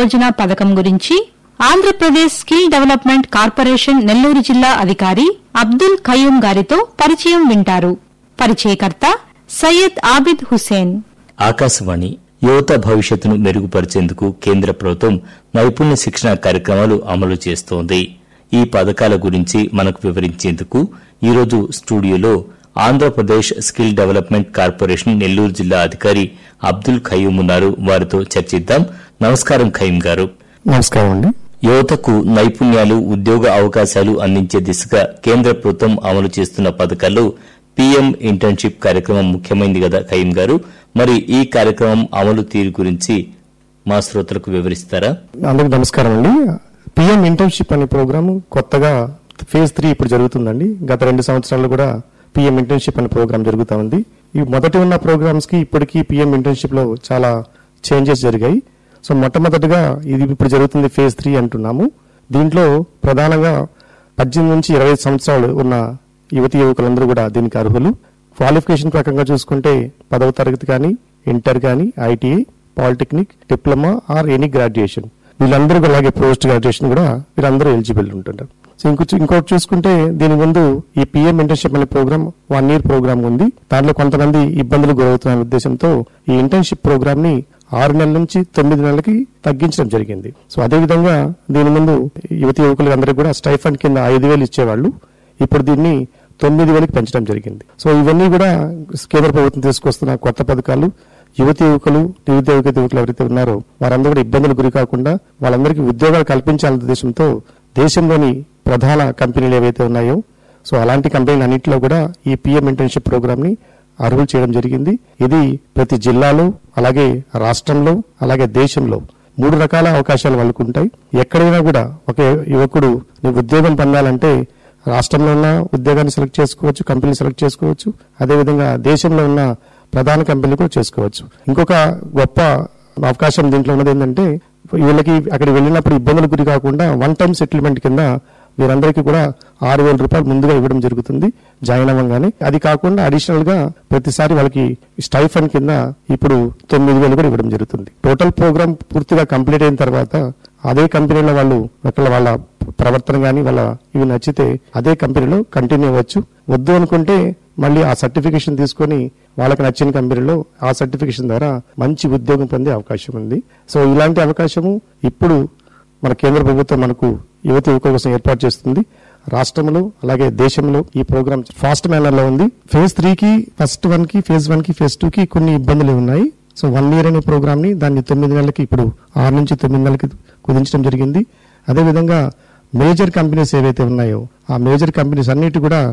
యోజన పథకం గురించి Andhra Pradesh skill development corporation Nellore జిల్లా అధికారి అబ్దుల్ ఖయూం గారితో పరిచయం వింటారు పరిచయకర్త సయ్యద్ ఆబిద్ హుసేన్ ఆకాశవాణి యువత భవిష్యత్తును మెరుగుపరిచేందుకు కేంద్ర ప్రభుత్వం నైపుణ్య శిక్షణ కార్యక్రమాలు అమలు చేస్తోంది ఈ పథకాల గురించి మనకు వివరించేందుకు ఈరోజు స్టూడియోలో Andhra Pradesh skill development corporation Nellore జిల్లా అధికారి అబ్దుల్ ఖయూం ఉన్నారు వారితో చర్చిద్దాం నమస్కారం ఖయూం గారు నమస్కారం అండి యువతకు నైపుణ్యాలు ఉద్యోగ అవకాశాలు అందించే దిశగా కేంద్ర ప్రభుత్వం అమలు చేస్తున్న పథకాల్లో పీఎం ఇంటర్న్షిప్ కార్యక్రమం ముఖ్యమైనది కదా ఖయీం గారు మరి ఈ కార్యక్రమం అమలు తీరు గురించి మా శ్రోతలకు వివరిస్తారా అందరికి నమస్కారం అండి పిఎం ఇంటర్న్షిప్ అనే ప్రోగ్రామ్ కొత్తగా ఫేజ్ త్రీ ఇప్పుడు జరుగుతుందండి గత రెండు సంవత్సరాలు కూడా పిఎం ఇంటర్న్షిప్ అనే ప్రోగ్రామ్ జరుగుతా ఉంది ఈ మొదటి ఉన్న ప్రోగ్రామ్స్ కి ఇప్పటికీ పిఎం ఇంటర్న్షిప్ లో చాలా చేంజెస్ జరిగాయి సో మొట్టమొదటిగా ఇది ఇప్పుడు జరుగుతుంది ఫేజ్ త్రీ అంటున్నాము దీంట్లో ప్రధానంగా పద్దెనిమిది నుంచి ఇరవై సంవత్సరాలు ఉన్న యువతి యువకులందరూ కూడా దీనికి అర్హులు క్వాలిఫికేషన్ ప్రకారంగా చూసుకుంటే పదవ తరగతి కానీ ఇంటర్ కానీ ITI polytechnic diploma or any graduation వీళ్ళందరూ కూడా అలాగే పోస్ట్ గ్రాడ్యుయేషన్ కూడా వీళ్ళందరూ ఎలిజిబుల్ ఉంటుంటారు సో ఇంకో ఇంకోటి చూసుకుంటే దీని ముందు ఈ పిఎం ఇంటర్న్షిప్ అనే ప్రోగ్రామ్ వన్ ఇయర్ ప్రోగ్రామ్ ఉంది దాంట్లో కొంతమంది ఇబ్బందులు గురవుతున్న ఉద్దేశంతో ఈ ఇంటర్న్షిప్ ప్రోగ్రామ్ ని ఆరు నెలల నుంచి తొమ్మిది నెలలకి తగ్గించడం జరిగింది సో అదే విధంగా దీని ముందు యువతి యువకులు అందరికీ కూడా స్టైఫండ్ కింద ఐదు వేలు ఇచ్చేవాళ్ళు ఇప్పుడు దీన్ని తొమ్మిది వేలకు పెంచడం జరిగింది సో ఇవన్నీ కూడా కేంద్ర ప్రభుత్వం తీసుకొస్తున్న కొత్త పథకాలు యువతి యువకులు నిరుద్యోగ యువకులు ఎవరైతే ఉన్నారో వారందరూ కూడా ఇబ్బందులు గురి కాకుండా వాళ్ళందరికీ ఉద్యోగాలు కల్పించాలనే ఉద్దేశంతో దేశంలోని ప్రధాన కంపెనీలు ఏవైతే ఉన్నాయో సో అలాంటి కంపెనీలు అన్నింటిలో కూడా ఈ పిఎం ఇంటర్న్షిప్ ప్రోగ్రామ్ ని అర్హులు చేయడం జరిగింది ఇది ప్రతి జిల్లాలో అలాగే రాష్ట్రంలో అలాగే దేశంలో మూడు రకాల అవకాశాలు వాళ్ళకు ఉంటాయి ఎక్కడైనా కూడా ఒక యువకుడు నీ ఉద్యోగం పొందాలంటే రాష్ట్రంలో ఉన్న ఉద్యోగాన్ని సెలెక్ట్ చేసుకోవచ్చు కంపెనీ సెలెక్ట్ చేసుకోవచ్చు అదేవిధంగా దేశంలో ఉన్న ప్రధాన కంపెనీలు కూడా చేసుకోవచ్చు ఇంకొక గొప్ప అవకాశం దీంట్లో ఉన్నది ఏంటంటే వీళ్ళకి అక్కడికి వెళ్ళినప్పుడు ఇబ్బందులు గురి కాకుండా వన్ టైం సెటిల్మెంట్ కింద వీరందరికీ కూడా ఆరు వేల రూపాయలు ముందుగా ఇవ్వడం జరుగుతుంది జాయిన్ అవ్వగానే అది కాకుండా అడిషనల్ గా ప్రతిసారి వాళ్ళకి స్టైఫండ్ కింద ఇప్పుడు తొమ్మిది వేలు కూడా ఇవ్వడం జరుగుతుంది టోటల్ ప్రోగ్రామ్ పూర్తిగా కంప్లీట్ అయిన తర్వాత అదే కంపెనీలో వాళ్ళు ఒకళ్ళ వాళ్ళ ప్రవర్తన కానీ వాళ్ళ ఇవి నచ్చితే అదే కంపెనీలో కంటిన్యూ అవ్వచ్చు వద్దు అనుకుంటే మళ్ళీ ఆ సర్టిఫికేషన్ తీసుకొని వాళ్ళకి నచ్చిన కంపెనీలో ఆ సర్టిఫికేషన్ ద్వారా మంచి ఉద్యోగం పొందే అవకాశం ఉంది సో ఇలాంటి అవకాశము ఇప్పుడు మన కేంద్ర ప్రభుత్వం మనకు యువతి యువకుల కోసం ఏర్పాటు చేస్తుంది రాష్ట్రంలో అలాగే దేశంలో ఈ ప్రోగ్రామ్ ఫాస్ట్ మేనర్ లో ఉంది ఫేజ్ త్రీ కి ఫస్ట్ వన్ కి ఫేజ్ వన్ కి ఫేజ్ టూ కి కొన్ని ఇబ్బందులు ఉన్నాయి సో వన్ ఇయర్ అనే ప్రోగ్రామ్ ని దాన్ని తొమ్మిది నెలలకి ఇప్పుడు ఆరు నుంచి తొమ్మిది నెలలకి కుదించడం జరిగింది అదేవిధంగా మేజర్ కంపెనీస్ ఏవైతే ఉన్నాయో ఆ మేజర్ కంపెనీస్ అన్నిటి కూడా